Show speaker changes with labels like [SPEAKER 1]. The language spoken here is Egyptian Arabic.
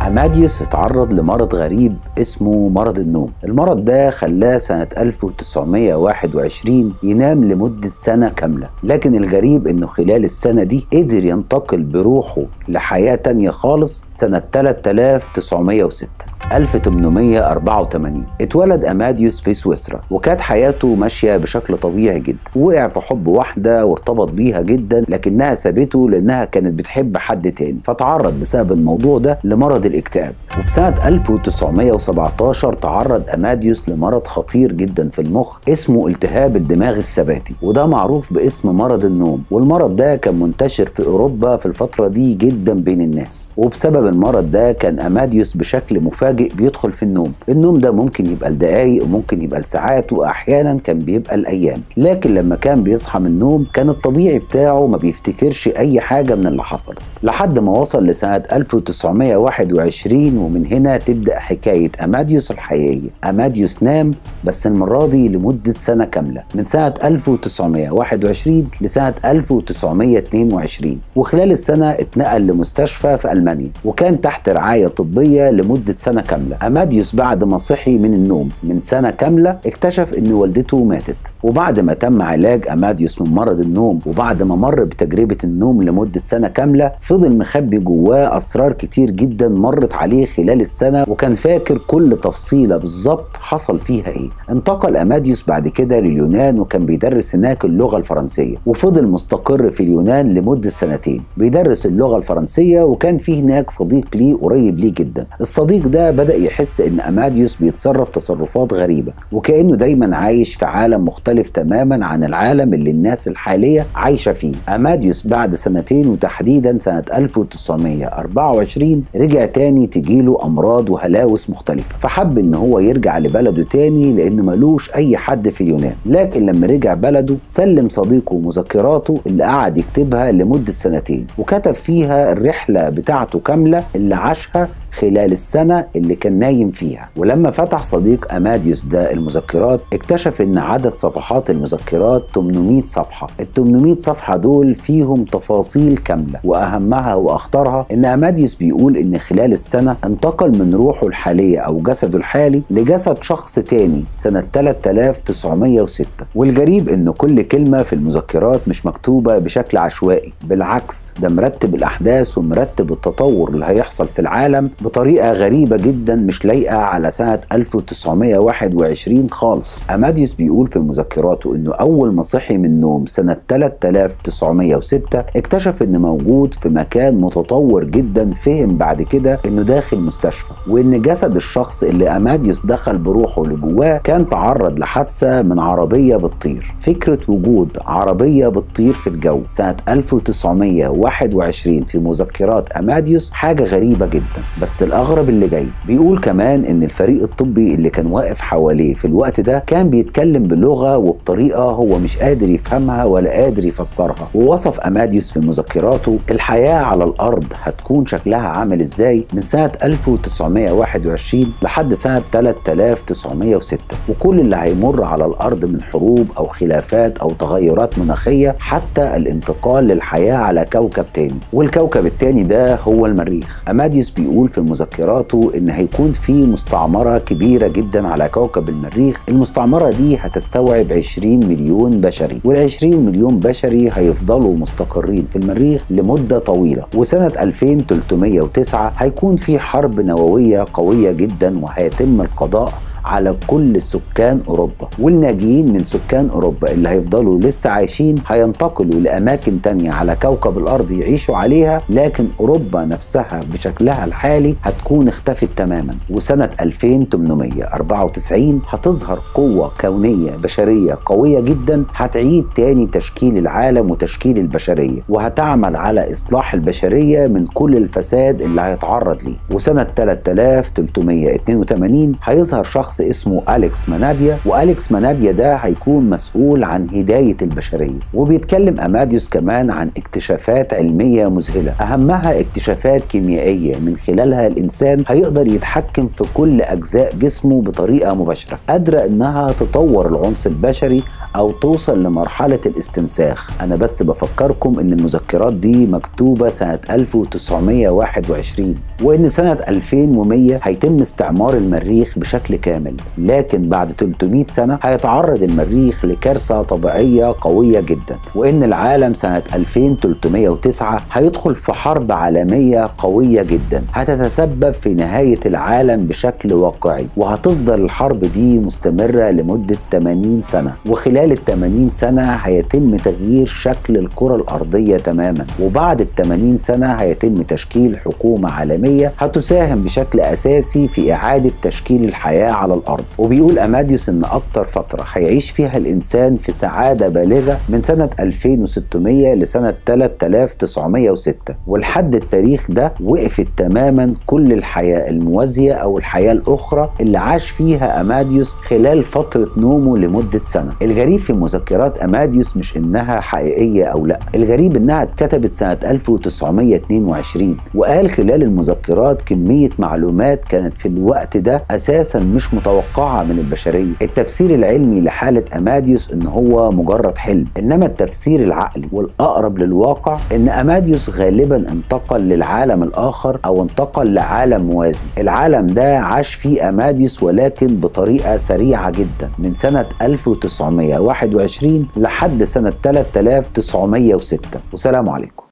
[SPEAKER 1] أماديوس اتعرض لمرض غريب اسمه مرض النوم المرض ده خلاه سنة 1921 ينام لمدة سنة كاملة لكن الغريب انه خلال السنة دي قدر ينتقل بروحه لحياة تانية خالص سنة 3906 1884 اتولد أماديوس في سويسرا وكانت حياته ماشية بشكل طبيعي جدا وقع في حب واحدة وارتبط بيها جدا لكنها سابته لأنها كانت بتحب حد تاني فتعرض بسبب الموضوع ده لمرض الاكتئاب وبسنة 1917 تعرض أماديوس لمرض خطير جدا في المخ اسمه التهاب الدماغ الثباتي وده معروف باسم مرض النوم والمرض ده كان منتشر في أوروبا في الفترة دي جدا بين الناس وبسبب المرض ده كان أماديوس بشكل مفاجئ بيدخل في النوم النوم ده ممكن يبقى لدقايق وممكن يبقى لساعات وأحيانا كان بيبقى الأيام لكن لما كان بيصحى من النوم كان الطبيعي بتاعه ما بيفتكرش أي حاجة من اللي حصلت لحد ما وصل لسنة 1921 ومن هنا تبدأ حكاية أماديوس الحقيقية أماديوس نام بس المرة دي لمدة سنة كاملة من سنة 1921 لسنة 1922 وخلال السنة اتنقل لمستشفى في ألمانيا وكان تحت رعاية طبية لمدة سنة كاملة أماديوس بعد ما صحي من النوم من سنة كاملة اكتشف أن والدته ماتت وبعد ما تم علاج أماديوس من مرض النوم وبعد ما مر بتجربة النوم لمدة سنة كاملة فضل مخبي جواه أسرار كتير جدا مرت عليه خلال السنة وكان فاكر كل تفصيلة بالظبط حصل فيها إيه انتقل أماديوس بعد كده لليونان وكان بيدرس هناك اللغة الفرنسية وفضل مستقر في اليونان لمدة سنتين بيدرس اللغة الفرنسية وكان في هناك صديق ليه قريب ليه جدا الصديق ده بدأ يحس إن أماديوس بيتصرف تصرفات غريبة وكأنه دايما عايش في عالم مختلف تماما عن العالم اللي الناس الحالية عايشة فيه أماديوس بعد سنتين وتحديدا سنة 1924 رجع تاني تجيله أمراض وهلاوس مختلفة فحب إن هو يرجع لبلده تاني لأنه ملوش أي حد في اليونان لكن لما رجع بلده سلم صديقه مذكراته اللي قعد يكتبها لمدة سنتين وكتب فيها الرحلة بتاعته كاملة اللي عاشها خلال السنة اللي كان نايم فيها ولما فتح صديق أماديوس ده المذكرات اكتشف ان عدد صفحات المذكرات 800 صفحة ال 800 صفحة دول فيهم تفاصيل كاملة وأهمها وأخطرها ان أماديوس بيقول ان خلال السنة انتقل من روحه الحالية أو جسده الحالي لجسد شخص تاني سنة 3906 والجريب ان كل كلمة في المذكرات مش مكتوبة بشكل عشوائي بالعكس ده مرتب الأحداث ومرتب التطور اللي هيحصل في العالم بطريقة غريبة جدا مش لايقة على سنة 1921 خالص أماديوس بيقول في مذكراته إنه أول ما صحي من النوم سنة 3906 اكتشف إن موجود في مكان متطور جدا فهم بعد كده إنه داخل مستشفى وإن جسد الشخص اللي أماديوس دخل بروحه لجواه كان تعرض لحادثة من عربية بتطير فكرة وجود عربية بتطير في الجو سنة 1921 في مذكرات أماديوس حاجة غريبة جدا بس الأغرب اللي جاي بيقول كمان إن الفريق الطبي اللي كان واقف حواليه في الوقت ده كان بيتكلم بلغة وبطريقة هو مش قادر يفهمها ولا قادر يفسرها ووصف أماديوس في مذكراته الحياة على الأرض هتكون شكلها عامل إزاي من سنة 1921 لحد سنة 3906 وكل اللي هيمر على الأرض من حروب أو خلافات أو تغيرات مناخية حتى الانتقال للحياة على كوكب تاني والكوكب التاني ده هو المريخ أماديوس بيقول في مذكراته إن هيكون في مستعمرة كبيرة جدا على كوكب المريخ المستعمرة دي هتستوعب 20 مليون بشري وال 20 مليون بشري هيفضلوا مستقرين في المريخ لمدة طويلة وسنة 2309 هيكون في حرب نووية قوية جدا وهيتم القضاء على كل سكان اوروبا والناجيين من سكان اوروبا اللي هيفضلوا لسه عايشين هينتقلوا لاماكن تانية على كوكب الارض يعيشوا عليها لكن اوروبا نفسها بشكلها الحالي هتكون اختفت تماما وسنة 2894 هتظهر قوة كونية بشرية قوية جدا هتعيد تاني تشكيل العالم وتشكيل البشرية وهتعمل على اصلاح البشرية من كل الفساد اللي هيتعرض ليه وسنة 3382 هيظهر شخص شخص اسمه أليكس مناديا وأليكس مناديا ده هيكون مسؤول عن هداية البشرية وبيتكلم أماديوس كمان عن اكتشافات علمية مذهلة أهمها اكتشافات كيميائية من خلالها الإنسان هيقدر يتحكم في كل أجزاء جسمه بطريقة مباشرة قادرة إنها تطور العنصر البشري أو توصل لمرحلة الاستنساخ أنا بس بفكركم إن المذكرات دي مكتوبة سنة 1921 وإن سنة 2100 هيتم استعمار المريخ بشكل كامل لكن بعد 300 سنة هيتعرض المريخ لكارثة طبيعية قوية جدا وإن العالم سنة 2309 هيدخل في حرب عالمية قوية جدا هتتسبب في نهاية العالم بشكل واقعي وهتفضل الحرب دي مستمرة لمدة 80 سنة وخلال ال 80 سنة هيتم تغيير شكل الكرة الأرضية تماما وبعد ال 80 سنة هيتم تشكيل حكومة عالمية هتساهم بشكل أساسي في إعادة تشكيل الحياة على الأرض وبيقول أماديوس إن أكتر فترة هيعيش فيها الإنسان في سعادة بالغة من سنة 2600 لسنة 3906 ولحد التاريخ ده وقفت تماما كل الحياة الموازية أو الحياة الأخرى اللي عاش فيها أماديوس خلال فترة نومه لمدة سنة الغريب في مذكرات أماديوس مش إنها حقيقية أو لا الغريب إنها اتكتبت سنة 1922 وقال خلال المذكرات كمية معلومات كانت في الوقت ده أساسا مش متوقعة من البشرية التفسير العلمي لحالة أماديوس إن هو مجرد حلم إنما التفسير العقلي والأقرب للواقع إن أماديوس غالبا انتقل للعالم الآخر أو انتقل لعالم موازي العالم ده عاش فيه أماديوس ولكن بطريقة سريعة جدا من سنة 1921 لحد سنة 3906 وسلام عليكم